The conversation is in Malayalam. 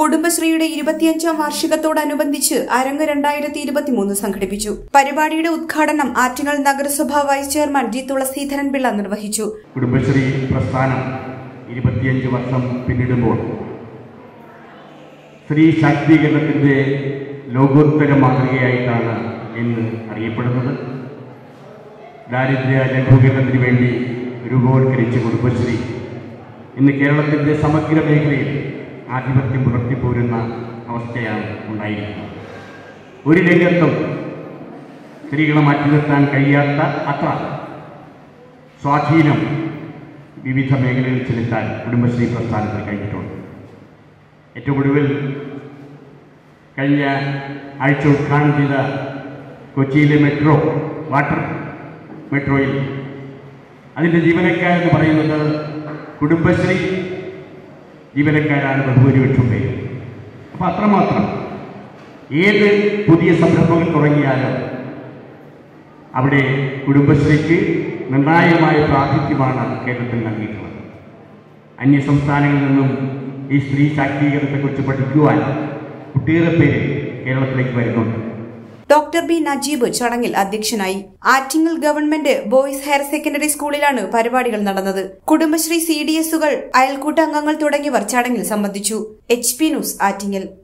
കുടുംബശ്രീയുടെ ഇരുപത്തിയഞ്ചാം വാർഷികത്തോടനുബന്ധിച്ച് അരങ്ങ് രണ്ടായിരത്തി ഇരുപത്തിമൂന്ന് സംഘടിപ്പിച്ചു പരിപാടിയുടെ ഉദ്ഘാടനം ആറ്റിങ്ങൽ നഗരസഭാ vice chairman G Thulaseedharan Pillai നിർവഹിച്ചു കുടുംബശ്രീ പ്രസ്ഥാനം ഇരുപത്തിയഞ്ച് വർഷം പിന്നിടുമ്പോൾ സ്ത്രീ ശാക്തീകരണത്തിൻ്റെ ലോകോത്തര മാതൃകയായിട്ടാണ് ഇന്ന് അറിയപ്പെടുന്നത് ദാരിദ്ര്യ ലഘൂകരണത്തിന് വേണ്ടി രൂപവത്കരിച്ച കുടുംബശ്രീ ഇന്ന് കേരളത്തിൻ്റെ സമഗ്ര മേഖലയിൽ ആധിപത്യം പുലർത്തിപ്പോരുന്ന അവസ്ഥയാണ് ഉണ്ടായിരിക്കുന്നത് ഒരു രംഗത്തും സ്ത്രീകളെ മാറ്റി നിർത്താൻ കഴിയാത്ത അത്ര സ്വാധീനം വിവിധ മേഖലകളിൽ ചെലുത്താൻ കുടുംബശ്രീ പ്രസ്ഥാനത്തിന് കഴിഞ്ഞിട്ടുണ്ട് ഏറ്റവും ഒടുവിൽ കഴിഞ്ഞ ആഴ്ച ഉദ്ഘാടനം ചെയ്ത കൊച്ചിയിലെ മെട്രോ വാട്ടർ മെട്രോയിൽ അതിൻ്റെ ജീവനക്കാരെന്ന് പറയുന്നത് കുടുംബശ്രീ ജീവനക്കാരാണ് ബഹുഭൂരിപക്ഷം പേര് അപ്പോൾ അത്രമാത്രം ഏത് പുതിയ സംരംഭങ്ങൾ തുടങ്ങിയാലും അവിടെ കുടുംബശ്രീക്ക് നിർണായകമായ പ്രാതിഥ്യമാണ് കേരളത്തിൽ നൽകിയിട്ടുള്ളത് അന്യ സംസ്ഥാനങ്ങളിൽ നിന്നും ഈ സ്ത്രീ ശാക്തീകരണത്തെക്കുറിച്ച് പഠിക്കുവാൻ ഒട്ടേറെ പേര് കേരളത്തിലേക്ക് വരുന്നുണ്ട് ഡോക്ടർ ബി നജീബ് ചടങ്ങിൽ അധ്യക്ഷനായി Attingal government boys higher secondary സ്കൂളിലാണ് പരിപാടികൾ നടന്നത് കുടുംബശ്രീ സി ഡി എസുകൾ അയൽക്കൂട്ട അംഗങ്ങൾ തുടങ്ങിയവർ ചടങ്ങിൽ സംബന്ധിച്ചു എച്ച് പി ന്യൂസ് ആറ്റിങ്ങൽ